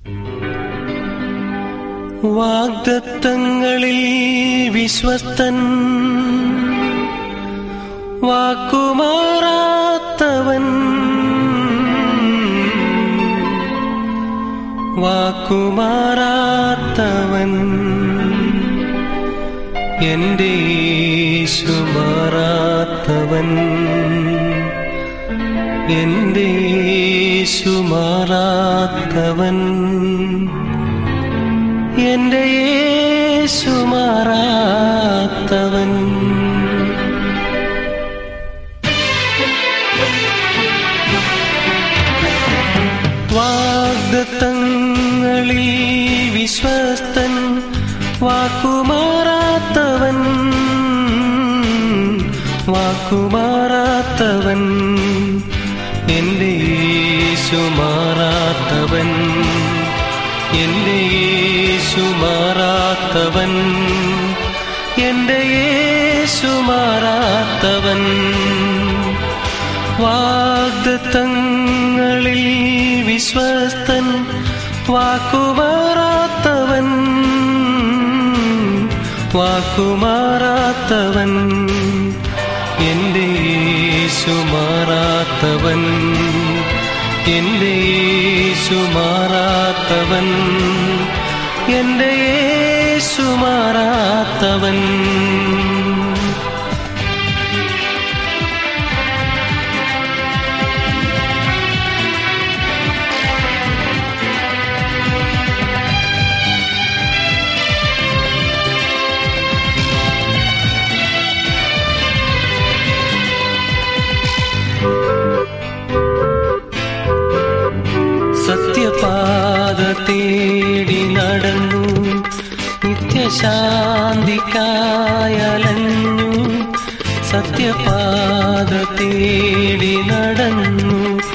വാഗ്ദത്തങ്ങളിൽ വിശ്വസ്തൻ വാക്കുമാറാത്തവൻ വാക്കുമാറാത്തവൻ എന്റെ യേശു മാറാത്തവൻ എന്റെ യേശു മാറാത്തവൻ എന്റെ യേശു മാറാത്തവൻ വാഗ്ദത്തങ്ങളിൽ വിശ്വസ്തൻ വാക്കുമാറാത്തവൻ വാക്കുമാറാത്തവൻ എന്റെ യേശു മാറാത്തവൻ എന്റെ യേശു മാറാത്തവൻ എന്റെ യേശു മാറാത്തവൻ വാഗ്ദത്തങ്ങളിൽ വിശ്വസ്തൻ വാക്കുമാറാത്തവൻ വാക്കുമാറാത്തവൻ എന്റെ യേശു മാറാത്തവൻ എന്റെ യേശു മാറാത്തവൻ എന്റെ യേശു മാറാത്തവൻ സത്യപാത തേടി നടന്നു നിത്യശാന്തിക്കായലഞ്ഞു സത്യപാത തേടി നടന്നു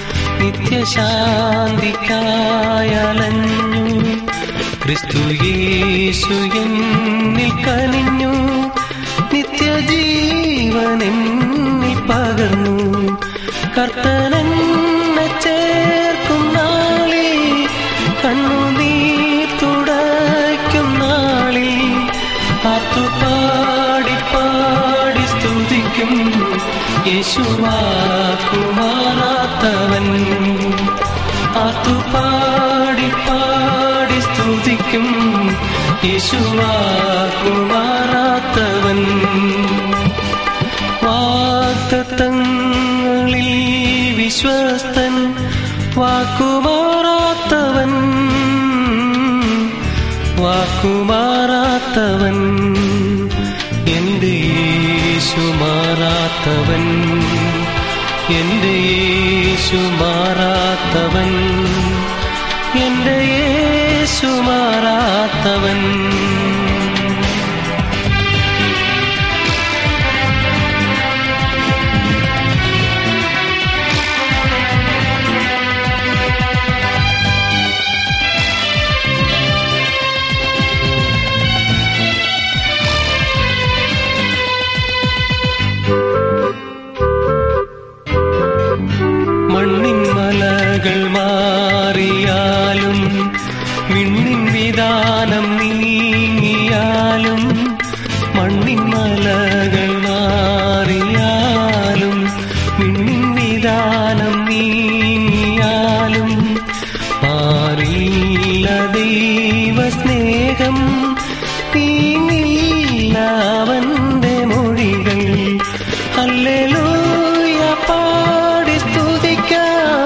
നിത്യശാന്തിക്കായലഞ്ഞു ക്രിസ്തു യേശു എന്നിൽ കനിഞ്ഞു നിത്യജീവൻ എന്നിൽ പകർന്നു കർത്തനെന്നെ ചേർക്കും നാളിൽ കണ്ണുനീർ തുടയ്ക്കും നാളിൽ പാട്ടുപാടി പാടി സ്തുതിക്കും യേശുവാക്കുമാറാത്തവൻ ആത്തുപാടി പാടി സ്തുതിക്കും യേശുവാക്കുമാറാത്തവൻ വാഗ്ദത്തങ്ങളിൽ വിശ്വസ്തൻ വാക്കുമാറാത്തവൻ വാക്കുമാറാത്തവൻ എന്റെ യേശു മാറാത്തവൻ എന്റെ യേശു മാറാത്തവൻ എന്റെ യേശു മാറാത്തവൻ മണ്ണിൻ മലകൾ മാറിയാലും വിണ്ണിൻ വിധാനം നീങ്ങിയാലും മണ്ണിൻ മലകൾ മാറിയാലും വിണ്ണിൻ വിധാനം നീങ്ങിയാലും മാറില്ല ദൈവ സ്നേഹം നീങ്ങില്ല അവന്റെ മൊഴികൾ അല്ലെലൂയ പാടി സ്തുതിക്കാം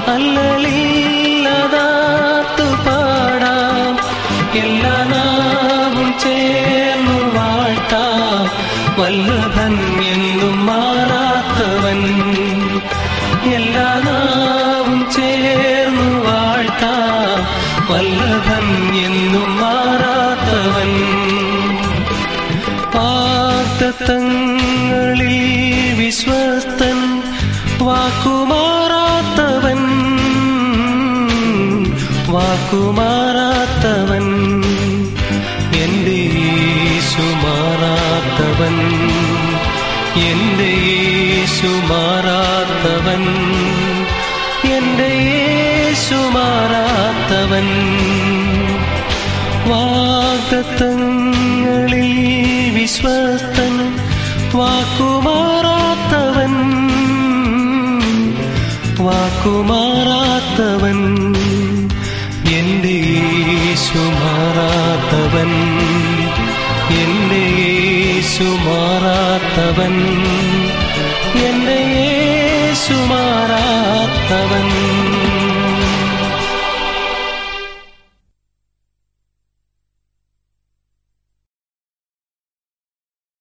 അല്ലലില്ലതാത്തു പാടാം എല്ലാ നാവും ചേർന്നു വാഴ്ത്താം വല്ലഭൻ എന്നും മാറാത്തവൻ എല്ലാ നാവും ചേർന്നു വാഴ്ത്താം വല്ലഭൻ എന്നും മാറാത്തവൻ പാത്തങ്ങളിൽ വിശ്വസ്തൻ വാക്കുമാറാത്തവൻ വാക്കുമാറാത്തവൻ എന്റെ യേശു മാറാത്തവൻ എന്റെ യേശു മാറാത്തവൻ എന്റെ യേശു യേശു മാറാത്തവൻ വാഗ്ദത്തങ്ങളിൽ വിശ്വസ്തൻ വാക്കുമാറാത്തവൻ വാക്കുമാറാത്തവൻ എന്റെ യേശു മാറാത്തവൻ എന്റെ യേശു മാറാത്തവൻ എന്റെ യേശു മാറാത്തവൻ